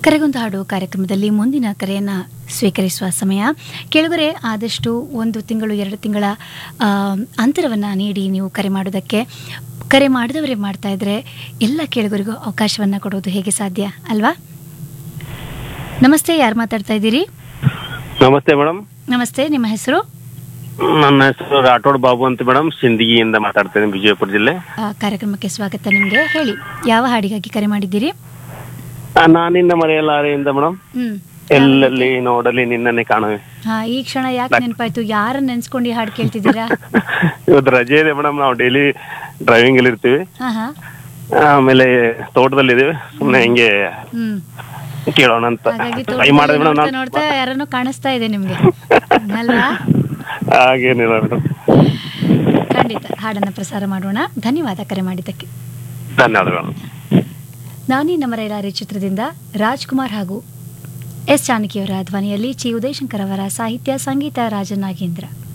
ಕರೆಗೊಂದು ಹಾಡು ಕಾರ್ಯಕ್ರಮದಲ್ಲಿ ಮುಂದಿನ ಕರೆಯನ್ನು ಸ್ವೀಕರಿಸುವ ಸಮಯ ಕೆಳಗರೆ ಆದಷ್ಟು ಒಂದು ತಿಂಗಳು ಎರಡು ತಿಂಗಳ ಅಂತರವನ್ನು ನೀಡಿ ನೀವು ಕರೆ ಮಾಡೋದಕ್ಕೆ ಕರೆ ಮಾಡಿದವರೇ ಮಾಡ್ತಾ ಇದ್ರೆ ಎಲ್ಲ ಕೇಳುಗರಿಗೂ ಅವಕಾಶವನ್ನು ಕೊಡೋದು ಹೇಗೆ ಸಾಧ್ಯ ಅಲ್ವಾ ನಮಸ್ತೆ ಯಾರು ಮಾತಾಡ್ತಾ ಇದ್ದೀರಿ ನಮಸ್ತೆ ಮೇಡಮ್ ನಮಸ್ತೆ ನಿಮ್ಮ ಹೆಸರು ನನ್ನ ಹೆಸರು ರಾಠೋಡ್ ಬಾಬು ಅಂತ ಮೇಡಮ್ ಸಿಂದಗಿಯಿಂದ ಮಾತಾಡ್ತೇನೆ ವಿಜಯಪುರ ಜಿಲ್ಲೆ ಆ, ಕಾರ್ಯಕ್ರಮಕ್ಕೆ ಸ್ವಾಗತ ನಿಮಗೆ ಹೇಳಿ ಯಾವ ಹಾಡಿಗಾಗಿ ಕರೆ ಮಾಡಿದ್ದೀರಿ ಆ, ನಾನಿನ್ನ ಮರೆಯಲಾರೆಯಿಂದ ಮೇಡಮ್ ಹ್ಮ್ ಎಲ್ಲೆಲ್ಲಿ ನೋಡಲಿ ನಿನ್ನನ್ನೇ ಕಾಣುವೆ ಹಾ ಈ ಕ್ಷಣ ಯಾಕೆ ನೆನಪಾಯ್ತು ಯಾರನ್ನ ನೆನ್ಸ್ಕೊಂಡು ಈ ಹಾಡು ಕೇಳ್ತಿದ್ದೀರಾ ಇವತ್ತು ರಜೆ ಇದೆ ಮೇಡಮ್ ನಾವು ಡೈಲಿ ಡ್ರೈವಿಂಗ್ ಅಲ್ಲಿ ಇರ್ತೀವಿ ಹಾ ಹಾ ಆಮೇಲೆ ತೋಟದಲ್ಲಿ ಇದೀವಿ ಸುಮ್ಮನೆ ಹಿಂಗೆ ಹ್ಮ್ ಕೇಳೋಣ ಅಂತ ಹಾಗಾಗಿ ಟ್ರೈ ಮಾಡಿದೆ ಮೇಡಮ್ ನೋಡ್ತಾ ನೋಡ್ತಾ ಯಾರನ್ನೋ ಕಾಣಿಸ್ತಾ ಇದೆ ನಿಮ್ಗೆ ಅಲ್ವಾ ಹಾಗೇನಿಲ್ಲ ಮೇಡಮ್ ಖಂಡಿತ ಹಾಡನ್ನ ಪ್ರಸಾರ ಮಾಡೋಣ ಧನ್ಯವಾದ ಕರೆ ಮಾಡಿದ್ದಕ್ಕೆ ಧನ್ಯವಾದಗಳು ನಾನಿ ನಮರೈಲಾರಿ ಚಿತ್ರದಿಂದ ರಾಜ್ಕುಮಾರ್ ಹಾಗೂ ಎಸ್ ಜಾನಕಿಯವರ ಧ್ವನಿಯಲ್ಲಿ ಚಿ ಉದಯಶಂಕರ್ ಅವರ ಸಾಹಿತ್ಯ ಸಂಗೀತ ರಾಜನಾಗೇಂದ್ರ